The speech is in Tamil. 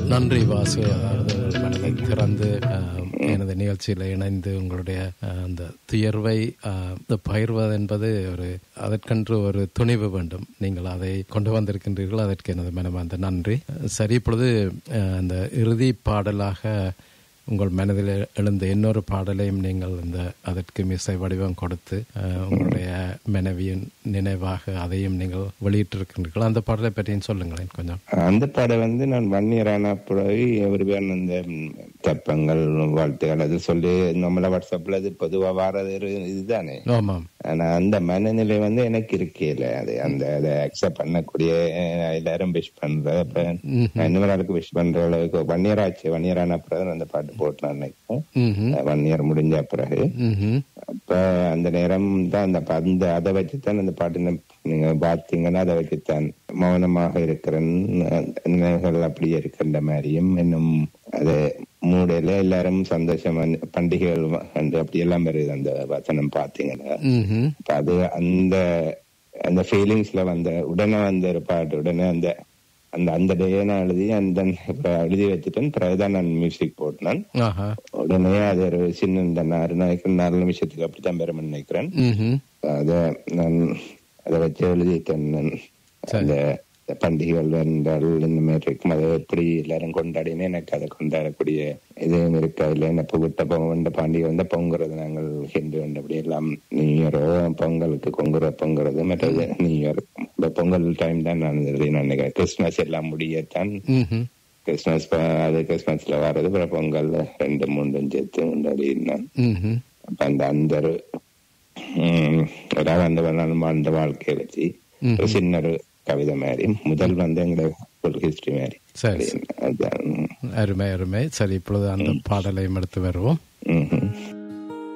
நன்றி வாசு அதாவது மனதை திறந்து ஆஹ், எனது நிகழ்ச்சியில் இணைந்து உங்களுடைய ஆஹ், அந்த துயர்வை ஆஹ், இந்த பகிர்வது என்பது ஒரு அதற்கென்று ஒரு துணிவு வேண்டும் நீங்கள் அதை கொண்டு வந்திருக்கின்றீர்கள் அதற்கு எனது மனமார்ந்த நன்றி சரி இப்பொழுது ஆஹ், அந்த இறுதி பாடலாக உங்கள் மனதில் எழுந்த இன்னொரு பாடலையும் நீங்கள் இந்த அதற்கு மிசை வடிவம் கொடுத்து அஹ், உங்களுடைய மனைவியின் நினைவாக அதையும் நீங்கள் வெளியிட்டிருக்கின்றீர்கள் அந்த பாடலை பற்றியும் சொல்லுங்களேன் கொஞ்சம் அந்த பாடம் வந்து நான் ஒன் இயர் ஆன பிறகு எவருவேன் அந்த ம், தப்பங்கள் வாழ்த்துகள் அது சொல்லி நம்மள வாட்ஸ்அப்ல அது பொதுவா வாரது ஒரு இதுதானே ஆமாம் ஆனா அந்த மனநிலை வந்து எனக்கு இருக்கேல அது அந்த அதை அக்செப்ட் பண்ணக்கூடிய அஹ், எல்லாரும் விஷ் பண்ற அப்ப நான் இன்னொரு ஆளுக்கு விஷ் பண்ற அளவுக்கு ஒன் இயர் ஆச்சு ஒன் இயர் ஆன பிறகு அந்த பாட்டு போட்டு நான் நினைக்கிறேன் ம்ஹும். ஒன் இயர் முடிஞ்ச பிறகு ம்ஹும். அப்ப அந்த நேரம் தான் அந்த ப- அந்த அதை வச்சுத்தான் அந்த பாட்டு ந- நீங்க பார்த்தீங்கன்னா அதை வச்சுத்தான் மௌனமாக இருக்கிற நினைவுகள் அப்படியே இருக்கின்ற மாதிரியும் இன்னும் அது மூடையில எல்லாரும் சந்தோஷமா பண்டிகைகள் வந்து அப்படி எல்லாம் வருது அந்த வசனம் பார்த்தீங்கன்னா ம்ஹும். அப்ப அது அந்த அந்த ஃபீலிங்ஸ்ல வந்த உடனே வந்த ஒரு பாட்டு உடனே அந்த அந்த அந்த டே நான் எழுதி அந்த அப்புறம் எழுதி வச்சுட்டேன் பிறகுதான் நான் மியூசிக் போட்டேன் ஆஹா உடனே அது ஒரு சின்ன இந்த நாலு நாளைக்கு நாலு நிமிஷத்துக்கு அப்படித்தான் பெறும் நினைக்கிறேன் ம்ஹும். அத நான் அதை வச்சு எழுதிட்டேன் நான் அந்த இந்த பண்டிகைகள் என்றால் இந்த மாதிரி இருக்கும் அதை எப்படி எல்லாரும் கொண்டாடினே எனக்கு அதை கொண்டாடக்கூடிய இதுவும் இருக்கா இல்லை என்ன புகுட்ட பொங்கல் பண்டிகை வந்து பொங்குறது நாங்கள் ஹிந்து அப்படி எல்லாம் நியூ இயரோ பொங்கலுக்கு கொங்குற பொங்குறது மற்றது நியூ இயர் இந்த பொங்கல் டைம் தான் நான் இது நான் நினைக்கிறேன் கிறிஸ்துமஸ் எல்லாம் முடியத்தான் ம்ஹும். கிறிஸ்துமஸ் ப- அது கிறிஸ்துமஸ்ல வர்றது அப்புறம் பொங்கல் ரெண்டு மூணு சேர்த்து கொண்டாடினேன் ம்ஹும். அப்ப அந்த அந்த ஒரு உம், அதாவது அந்த வாழ்- வாழ்ந்த வாழ்க்கையை வச்சு ஒரு சின்ன ஒரு கவிதை மாதிரி முதல் வந்து எங்களோட ஹிஸ்டரி மாதிரி சரி அதான் அருமை அருமை சரி இப்பொழுது அந்த பாடலையும் எடுத்து வருவோம் ம்ஹும்.